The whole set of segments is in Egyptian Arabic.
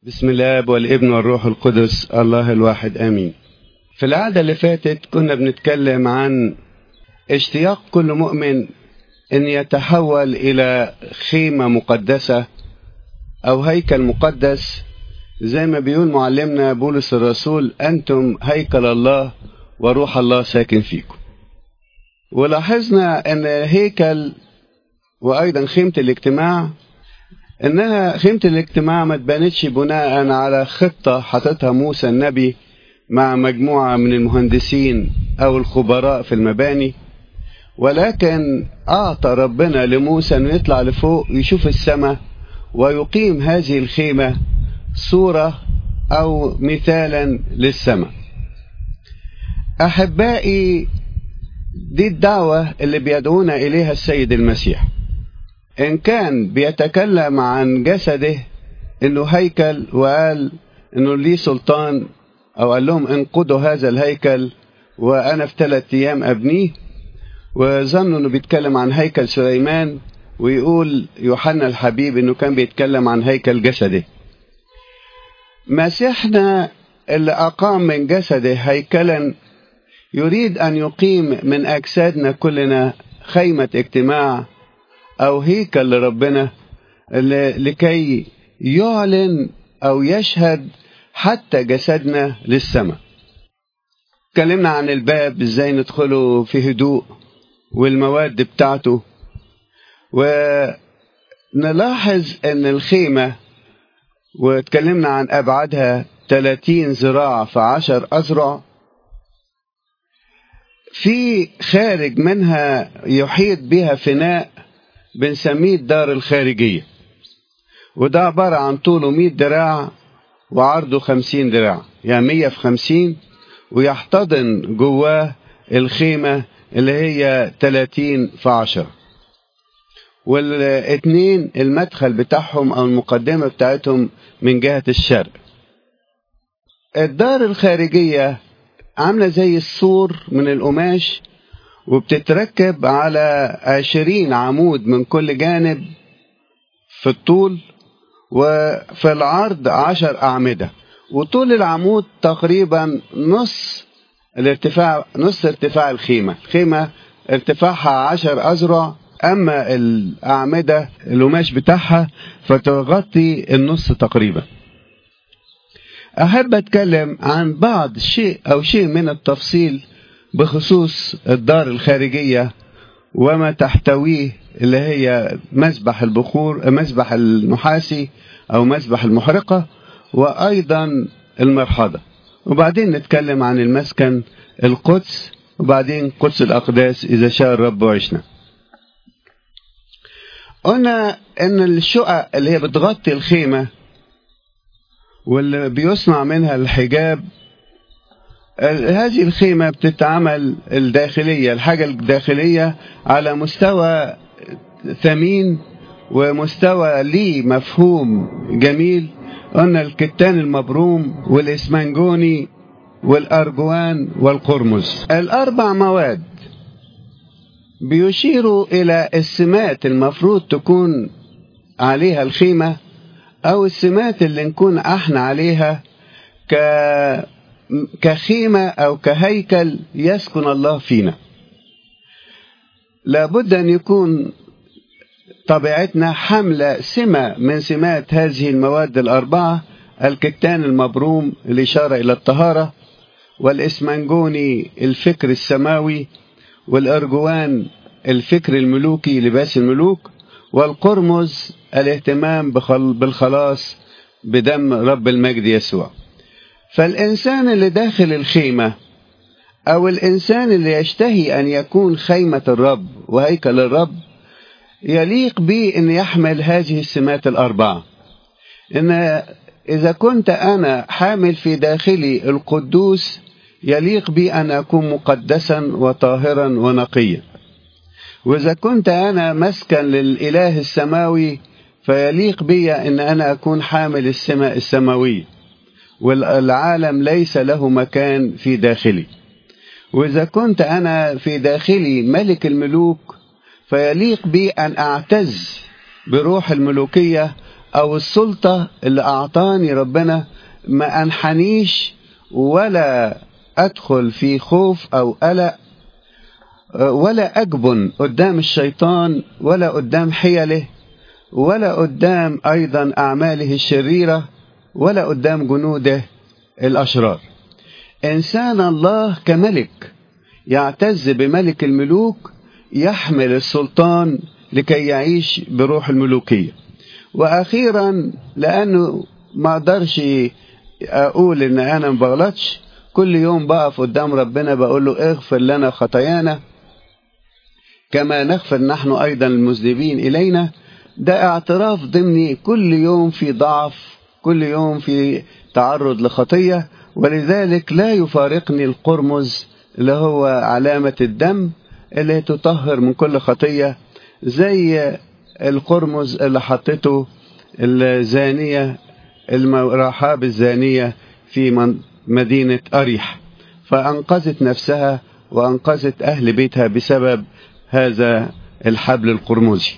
بسم الله والابن والروح القدس الله الواحد امين في العادة اللي فاتت كنا بنتكلم عن اشتياق كل مؤمن ان يتحول الى خيمة مقدسة او هيكل مقدس زي ما بيقول معلمنا بولس الرسول انتم هيكل الله وروح الله ساكن فيكم ولاحظنا ان هيكل وايضا خيمة الاجتماع انها خيمة الاجتماع ما تبانتش بناء على خطة حطتها موسى النبي مع مجموعة من المهندسين او الخبراء في المباني ولكن اعطى ربنا لموسى انه يطلع لفوق يشوف السماء ويقيم هذه الخيمة صورة او مثالا للسماء احبائي دي الدعوة اللي بيدعونا اليها السيد المسيح إن كان بيتكلم عن جسده إنه هيكل وقال إنه ليه سلطان أو قال لهم انقضوا هذا الهيكل وأنا في ثلاثة أيام أبنيه وظنوا إنه بيتكلم عن هيكل سليمان ويقول يوحنا الحبيب إنه كان بيتكلم عن هيكل جسده مسيحنا اللي أقام من جسده هيكلا يريد أن يقيم من أجسادنا كلنا خيمة اجتماع أو هيكل لربنا لكي يعلن أو يشهد حتى جسدنا للسماء اتكلمنا عن الباب ازاي ندخله في هدوء والمواد بتاعته ونلاحظ ان الخيمة واتكلمنا عن ابعادها 30 ذراع في 10 اذرع في خارج منها يحيط بها فناء بنسميه الدار الخارجية وده عبارة عن طوله 100 دراع وعرضه 50 دراع يعني 100 في 50 ويحتضن جواه الخيمة اللي هي 30 في 10 والاثنين المدخل بتاعهم او المقدمة بتاعتهم من جهة الشرق الدار الخارجية عاملة زي السور من القماش وبتتركب على عشرين عمود من كل جانب في الطول وفي العرض عشر أعمدة وطول العمود تقريبا نص الارتفاع نص ارتفاع الخيمة الخيمة ارتفاعها عشر أذرع أما الأعمدة القماش بتاعها فتغطي النص تقريبا أحب أتكلم عن بعض شيء أو شيء من التفصيل بخصوص الدار الخارجية وما تحتويه اللي هي مسبح البخور مسبح النحاسي أو مسبح المحرقة وأيضا المرحضة وبعدين نتكلم عن المسكن القدس وبعدين قدس الأقداس إذا شاء الرب وعشنا قلنا ان الشقق اللي هي بتغطي الخيمة واللي بيصنع منها الحجاب هذه الخيمة بتتعمل الداخلية الحاجة الداخلية على مستوى ثمين ومستوى ليه مفهوم جميل قلنا الكتان المبروم والإسمنجوني والأرجوان والقرمز الأربع مواد بيشيروا إلى السمات المفروض تكون عليها الخيمة أو السمات اللي نكون احنا عليها ك كخيمة أو كهيكل يسكن الله فينا لابد أن يكون طبيعتنا حملة سمة من سمات هذه المواد الأربعة الكتان المبروم الإشارة إلى الطهارة والإسمنجوني الفكر السماوي والأرجوان الفكر الملوكي لباس الملوك والقرمز الاهتمام بالخلاص بدم رب المجد يسوع فالإنسان اللي داخل الخيمة أو الإنسان اللي يشتهي أن يكون خيمة الرب وهيكل الرب يليق به أن يحمل هذه السمات الأربعة إن إذا كنت أنا حامل في داخلي القدوس يليق بي أن أكون مقدسا وطاهرا ونقيا وإذا كنت أنا مسكن للإله السماوي فيليق بي أن أنا أكون حامل السماء السماوية والعالم ليس له مكان في داخلي وإذا كنت أنا في داخلي ملك الملوك فيليق بي أن أعتز بروح الملوكية او السلطة اللي اعطاني ربنا ما انحنيش ولا ادخل في خوف او قلق ولا اجبن قدام الشيطان ولا قدام حيله ولا قدام ايضا اعماله الشريره ولا قدام جنوده الاشرار انسان الله كملك يعتز بملك الملوك يحمل السلطان لكي يعيش بروح الملوكيه واخيرا لانه ما اقدرش اقول ان انا ما بغلطش كل يوم بقف قدام ربنا بقول له اغفر لنا خطايانا كما نغفر نحن ايضا المذنبين الينا ده اعتراف ضمني كل يوم في ضعف كل يوم في تعرض لخطيه ولذلك لا يفارقني القرمز اللي هو علامه الدم اللي تطهر من كل خطيه زي القرمز اللي حطته الزانيه رحاب الزانيه في مدينه اريح فانقذت نفسها وانقذت اهل بيتها بسبب هذا الحبل القرمزي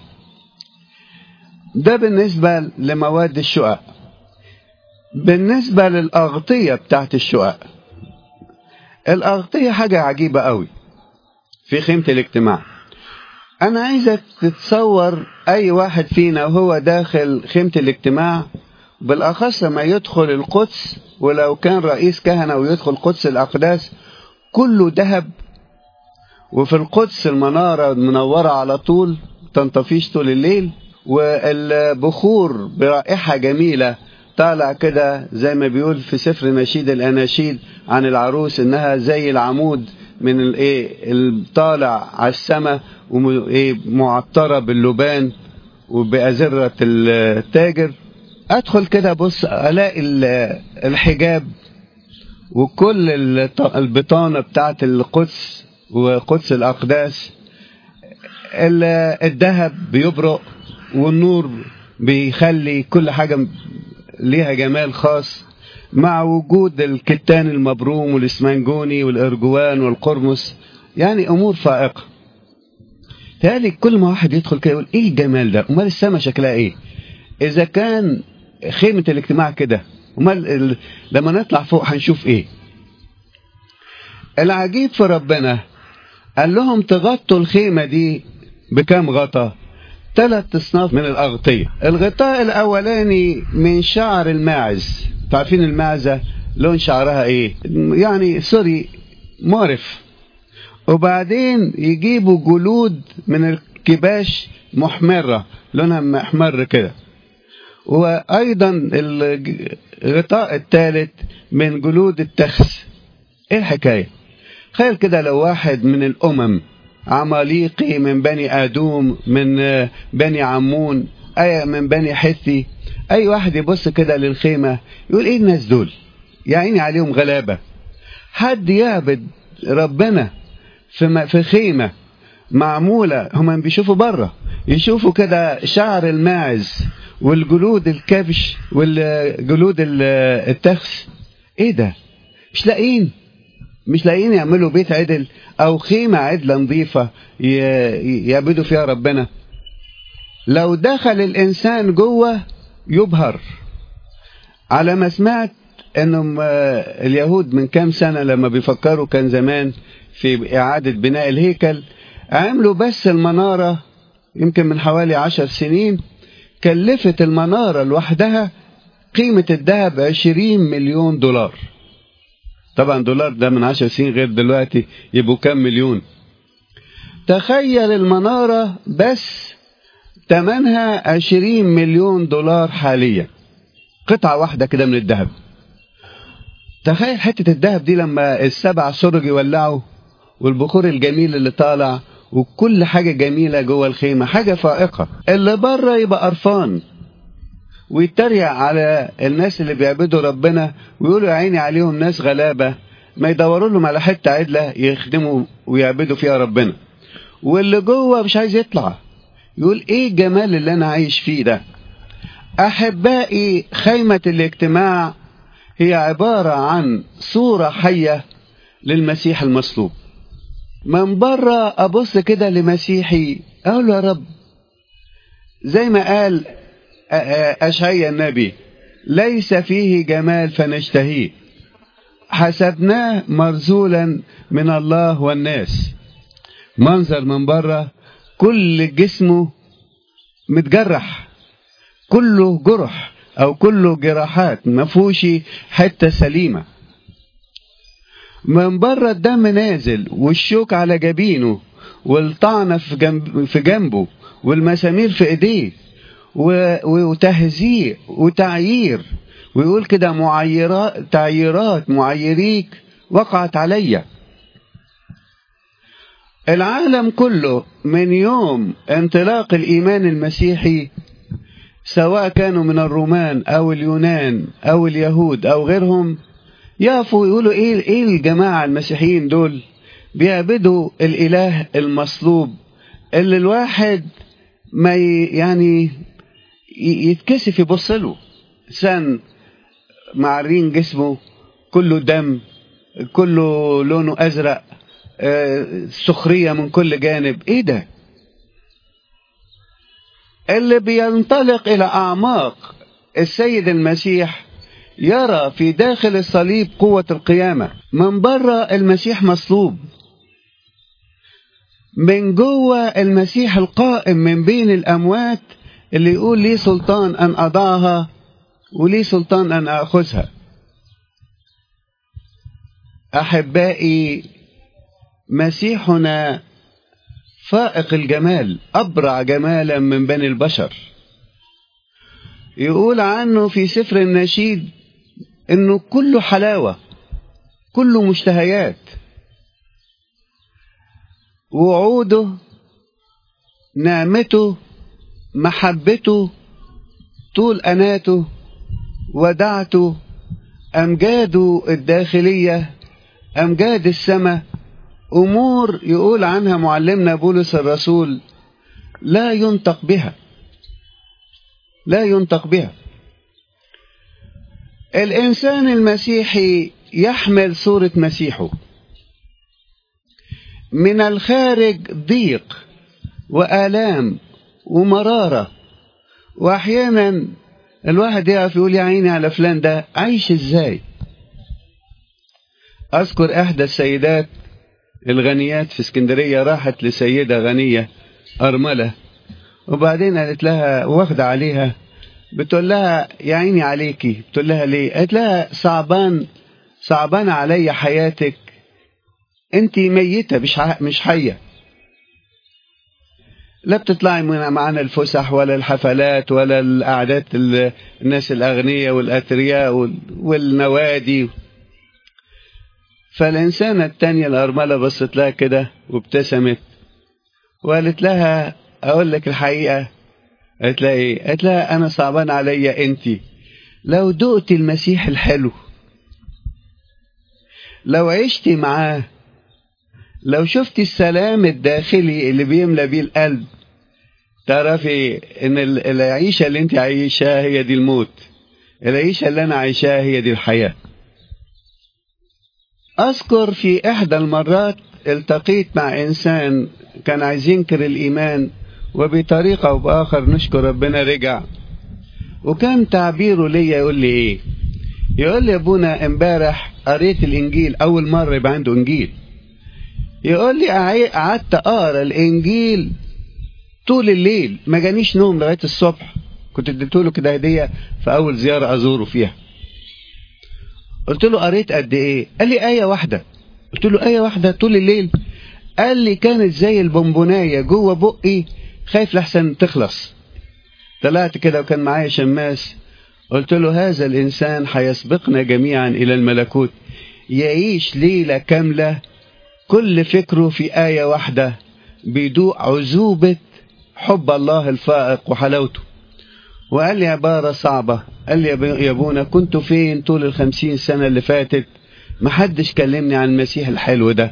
ده بالنسبة لمواد الشقق بالنسبة للأغطية بتاعت الشقق الأغطية حاجة عجيبة قوي في خيمة الاجتماع أنا عايزك تتصور أي واحد فينا وهو داخل خيمة الاجتماع بالأخص لما يدخل القدس ولو كان رئيس كهنة ويدخل قدس الأقداس كله ذهب وفي القدس المنارة منورة على طول تنطفيش طول الليل والبخور برائحة جميلة طالع كده زي ما بيقول في سفر نشيد الأناشيد عن العروس إنها زي العمود من الايه الطالع على السماء ومعطرة باللبان وبأزرة التاجر أدخل كده بص ألاقي الحجاب وكل البطانة بتاعت القدس وقدس الأقداس الذهب بيبرق والنور بيخلي كل حاجة ليها جمال خاص مع وجود الكتان المبروم والاسمنجوني والارجوان والقرمس يعني امور فائقه تالي كل ما واحد يدخل كده يقول ايه الجمال ده امال السما شكلها ايه اذا كان خيمه الاجتماع كده امال لما نطلع فوق هنشوف ايه العجيب في ربنا قال لهم تغطوا الخيمه دي بكام غطا ثلاث اصناف من الاغطيه الغطاء الاولاني من شعر الماعز عارفين المعزه لون شعرها ايه يعني سوري مقرف وبعدين يجيبوا جلود من الكباش محمره لونها محمر كده وايضا الغطاء الثالث من جلود التخس ايه الحكايه تخيل كده لو واحد من الامم عماليقي من بني ادوم من بني عمون اي من بني حثي اي واحد يبص كده للخيمه يقول ايه الناس دول يا عيني عليهم غلابه حد يعبد ربنا في في خيمه معموله هم بيشوفوا بره يشوفوا كده شعر الماعز والجلود الكبش والجلود التخس ايه ده مش لاقيين مش لاقيين يعملوا بيت عدل او خيمه عدله نظيفه يعبدوا فيها ربنا لو دخل الانسان جوه يبهر على ما سمعت انهم اليهود من كام سنه لما بيفكروا كان زمان في اعاده بناء الهيكل عملوا بس المناره يمكن من حوالي عشر سنين كلفت المناره لوحدها قيمه الذهب عشرين مليون دولار طبعا دولار ده من عشر سنين غير دلوقتي يبقوا كام مليون تخيل المناره بس ثمنها عشرين مليون دولار حاليا قطعة واحدة كده من الذهب تخيل حتة الذهب دي لما السبع سرج يولعوا والبخور الجميل اللي طالع وكل حاجة جميلة جوه الخيمة حاجة فائقة اللي بره يبقى قرفان ويتريق على الناس اللي بيعبدوا ربنا ويقولوا يا عيني عليهم ناس غلابة ما يدوروا لهم على حتة عدلة يخدموا ويعبدوا فيها ربنا واللي جوه مش عايز يطلع يقول ايه الجمال اللي انا عايش فيه ده احبائي خيمة الاجتماع هي عبارة عن صورة حية للمسيح المصلوب من بره ابص كده لمسيحي اقول له يا رب زي ما قال أشعيا النبي ليس فيه جمال فنشتهيه حسبناه مرزولا من الله والناس منظر من بره كل جسمه متجرح كله جرح او كله جراحات ما فيهوش حته سليمه من بره الدم نازل والشوك على جبينه والطعنه في جنب في جنبه والمسامير في ايديه وتهزيء وتعيير ويقول كده معيرات تعييرات معيريك وقعت عليّ العالم كله من يوم انطلاق الإيمان المسيحي سواء كانوا من الرومان أو اليونان أو اليهود أو غيرهم يقفوا يقولوا إيه, إيه الجماعة المسيحيين دول بيعبدوا الإله المصلوب اللي الواحد ما يعني يتكسف يبص له إنسان معرين جسمه كله دم كله لونه أزرق سخرية من كل جانب ايه ده اللي بينطلق الى اعماق السيد المسيح يرى في داخل الصليب قوة القيامة من بره المسيح مصلوب من جوه المسيح القائم من بين الأموات اللي يقول لي سلطان أن أضعها ولي سلطان أن أخذها أحبائي مسيحنا فائق الجمال أبرع جمالا من بني البشر يقول عنه في سفر النشيد انه كله حلاوة كله مشتهيات وعوده نعمته محبته طول أناته ودعته أمجاده الداخلية أمجاد السماء أمور يقول عنها معلمنا بولس الرسول لا ينطق بها لا ينطق بها الإنسان المسيحي يحمل صورة مسيحه من الخارج ضيق وآلام ومرارة وأحيانا الواحد يقف يقول يا عيني على فلان ده عايش ازاي أذكر إحدى السيدات الغنيات في اسكندرية راحت لسيدة غنية أرملة وبعدين قالت لها واخدة عليها بتقول لها يا عيني عليكي بتقول لها ليه قالت لها صعبان صعبان علي حياتك انت ميتة مش مش حية لا بتطلعي معنا الفسح ولا الحفلات ولا القعدات الناس الأغنياء والأثرياء والنوادي فالإنسانة التانية الأرملة بصت لها كده وابتسمت وقالت لها أقول لك الحقيقة قالت لها إيه قالت لها أنا صعبان عليا أنت لو دقت المسيح الحلو لو عشت معاه لو شفت السلام الداخلي اللي بيملى بيه القلب تعرفي ان العيشة اللي انت عايشاها هي دي الموت العيشة اللي انا عايشاها هي دي الحياة أذكر في إحدى المرات التقيت مع إنسان كان عايز ينكر الإيمان وبطريقة أو بآخر نشكر ربنا رجع وكان تعبيره ليا يقول لي إيه يقول لي يا أبونا امبارح قريت الإنجيل أول مرة يبقى عنده إنجيل يقول لي قعدت أقرأ الإنجيل طول الليل ما جانيش نوم لغاية الصبح كنت اديته له كده هدية في أول زيارة أزوره فيها قلت له قريت قد ايه قال لي آية واحدة قلت له آية واحدة طول الليل قال لي كانت زي البونبوناية جوه بقي خايف لحسن تخلص طلعت كده وكان معايا شماس قلت له هذا الإنسان هيسبقنا جميعا إلى الملكوت يعيش ليلة كاملة كل فكره في آية واحدة بيدوق عذوبة حب الله الفائق وحلاوته وقال لي عبارة صعبة قال لي يا ابونا كنت فين طول الخمسين سنة اللي فاتت محدش كلمني عن المسيح الحلو ده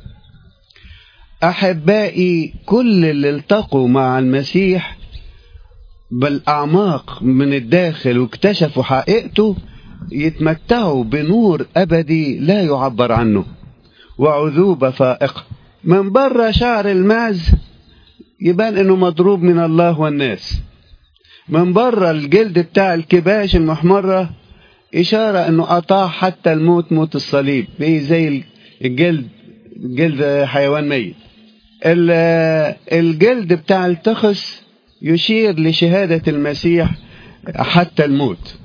أحبائي كل اللي التقوا مع المسيح بالأعماق من الداخل واكتشفوا حقيقته يتمتعوا بنور أبدي لا يعبر عنه وعذوبة فائقة من بره شعر المعز يبان انه مضروب من الله والناس من بره الجلد بتاع الكباش المحمرة إشارة أنه قطع حتى الموت موت الصليب بيه زي الجلد جلد حيوان ميت الجلد بتاع التخس يشير لشهادة المسيح حتى الموت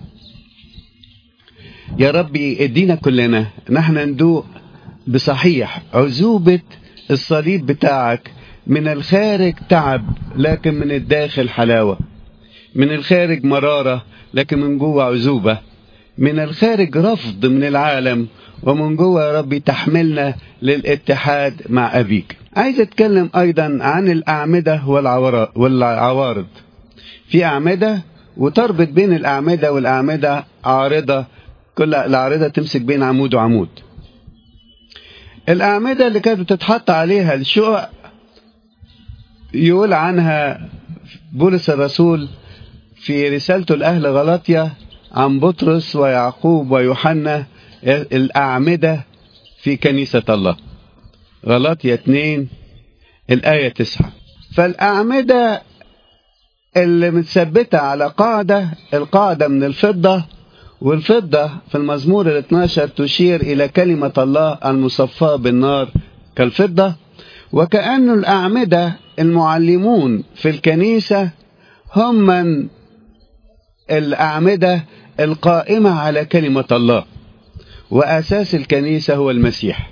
يا ربي ادينا كلنا نحن ندوق بصحيح عزوبة الصليب بتاعك من الخارج تعب لكن من الداخل حلاوة من الخارج مرارة لكن من جوه عزوبة من الخارج رفض من العالم ومن جوه يا ربي تحملنا للاتحاد مع أبيك عايز أتكلم أيضا عن الأعمدة والعوارض في أعمدة وتربط بين الأعمدة والأعمدة عارضة كل الأعرضة تمسك بين عمود وعمود الأعمدة اللي كانت بتتحط عليها الشقق يقول عنها بولس الرسول في رسالته لأهل غلطية عن بطرس ويعقوب ويوحنا الأعمدة في كنيسة الله غلطية 2 الآية 9 فالأعمدة اللي متثبتة على قاعدة القاعدة من الفضة والفضة في المزمور ال 12 تشير إلى كلمة الله المصفاة بالنار كالفضة وكأن الأعمدة المعلمون في الكنيسة هم من الأعمدة القائمة على كلمة الله وأساس الكنيسة هو المسيح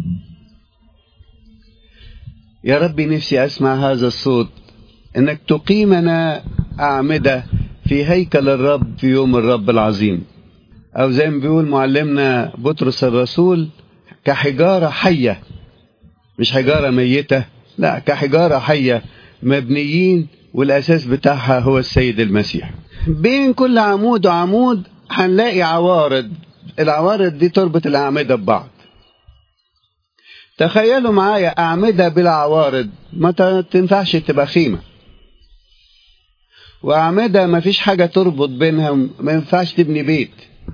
يا ربي نفسي أسمع هذا الصوت إنك تقيمنا أعمدة في هيكل الرب في يوم الرب العظيم أو زي ما بيقول معلمنا بطرس الرسول كحجارة حية مش حجارة ميتة لا كحجارة حية مبنيين والأساس بتاعها هو السيد المسيح بين كل عمود وعمود هنلاقي عوارض العوارض دي تربط الأعمدة ببعض تخيلوا معايا أعمدة بلا عوارض ما تنفعش تبقى خيمة وأعمدة ما فيش حاجة تربط بينهم ما ينفعش تبني بيت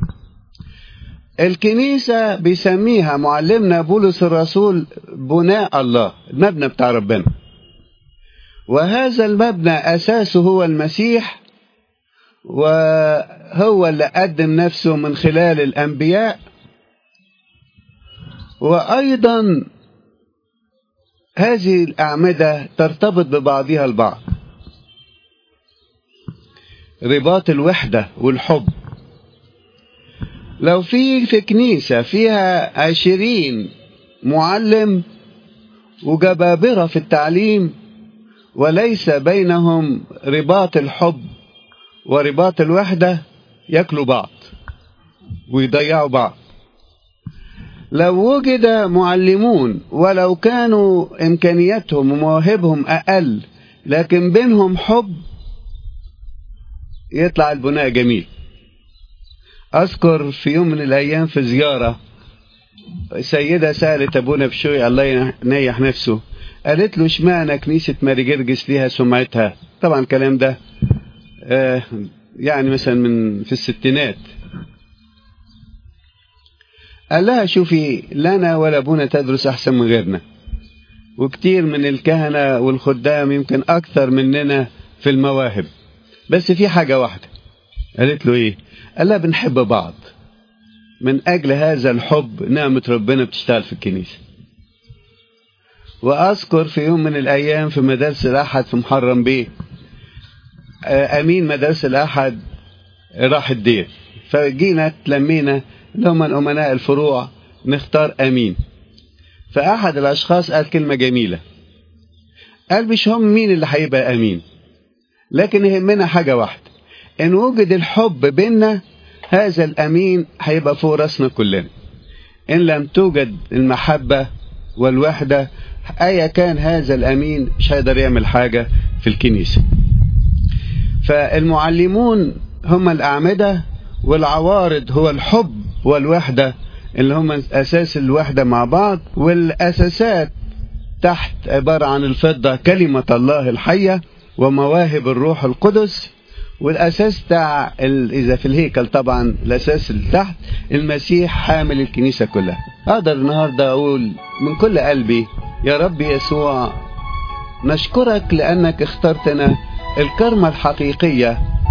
الكنيسة بيسميها معلمنا بولس الرسول بناء الله المبنى بتاع ربنا وهذا المبنى أساسه هو المسيح وهو اللي قدم نفسه من خلال الأنبياء وأيضا هذه الأعمدة ترتبط ببعضها البعض رباط الوحدة والحب لو في في كنيسة فيها عشرين معلم وجبابرة في التعليم وليس بينهم رباط الحب ورباط الوحدة ياكلوا بعض ويضيعوا بعض لو وجد معلمون ولو كانوا إمكانياتهم ومواهبهم أقل لكن بينهم حب يطلع البناء جميل أذكر في يوم من الأيام في زيارة سيدة سألت أبونا بشوي الله ينيح نفسه قالت له اشمعنى كنيسة ماري جرجس ليها سمعتها طبعا الكلام ده آه يعني مثلا من في الستينات قال لها شوفي لنا ولا ابونا تدرس احسن من غيرنا وكتير من الكهنة والخدام يمكن اكثر مننا في المواهب بس في حاجة واحدة قالت له ايه قال لها بنحب بعض من اجل هذا الحب نعمة ربنا بتشتغل في الكنيسة واذكر في يوم من الايام في مدارس الاحد في محرم بيه امين مدارس الاحد راح الدير فجينا تلمينا اللي هم الامناء الفروع نختار امين فاحد الاشخاص قال كلمه جميله قال مش هم مين اللي هيبقى امين لكن يهمنا حاجه واحده ان وجد الحب بيننا هذا الامين هيبقى فوق راسنا كلنا ان لم توجد المحبه والوحده ايا كان هذا الامين مش هيقدر يعمل حاجه في الكنيسه فالمعلمون هم الأعمدة والعوارض هو الحب والوحدة اللي هم أساس الوحدة مع بعض والأساسات تحت عبارة عن الفضة كلمة الله الحية ومواهب الروح القدس والأساس بتاع إذا في الهيكل طبعا الأساس اللي تحت المسيح حامل الكنيسة كلها أقدر النهاردة أقول من كل قلبي يا رب يسوع نشكرك لأنك اخترتنا الكرمة الحقيقية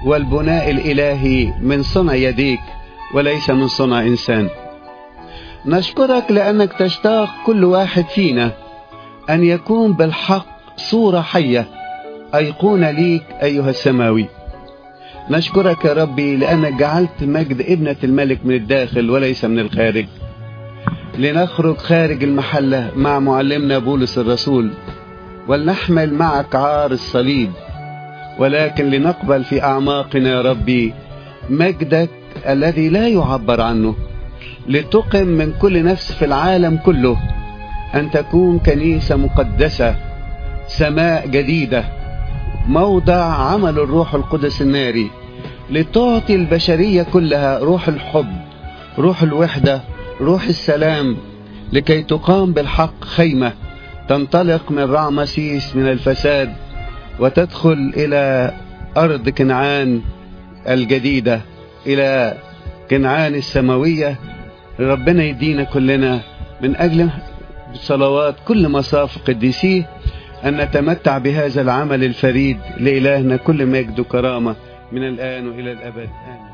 والبناء الإلهي من صنع يديك وليس من صنع إنسان نشكرك لأنك تشتاق كل واحد فينا أن يكون بالحق صورة حية أيقونة ليك أيها السماوي نشكرك يا ربي لأنك جعلت مجد ابنة الملك من الداخل وليس من الخارج لنخرج خارج المحلة مع معلمنا بولس الرسول ولنحمل معك عار الصليب ولكن لنقبل في أعماقنا يا ربي مجدك الذي لا يعبر عنه لتقم من كل نفس في العالم كله أن تكون كنيسة مقدسة سماء جديدة موضع عمل الروح القدس الناري لتعطي البشرية كلها روح الحب روح الوحدة روح السلام لكي تقام بالحق خيمة تنطلق من رعمسيس من الفساد وتدخل إلى أرض كنعان الجديدة إلى كنعان السماوية ربنا يدينا كلنا من أجل صلوات كل مصاف قديسيه أن نتمتع بهذا العمل الفريد لإلهنا كل مجد وكرامة من الآن وإلى الأبد آمين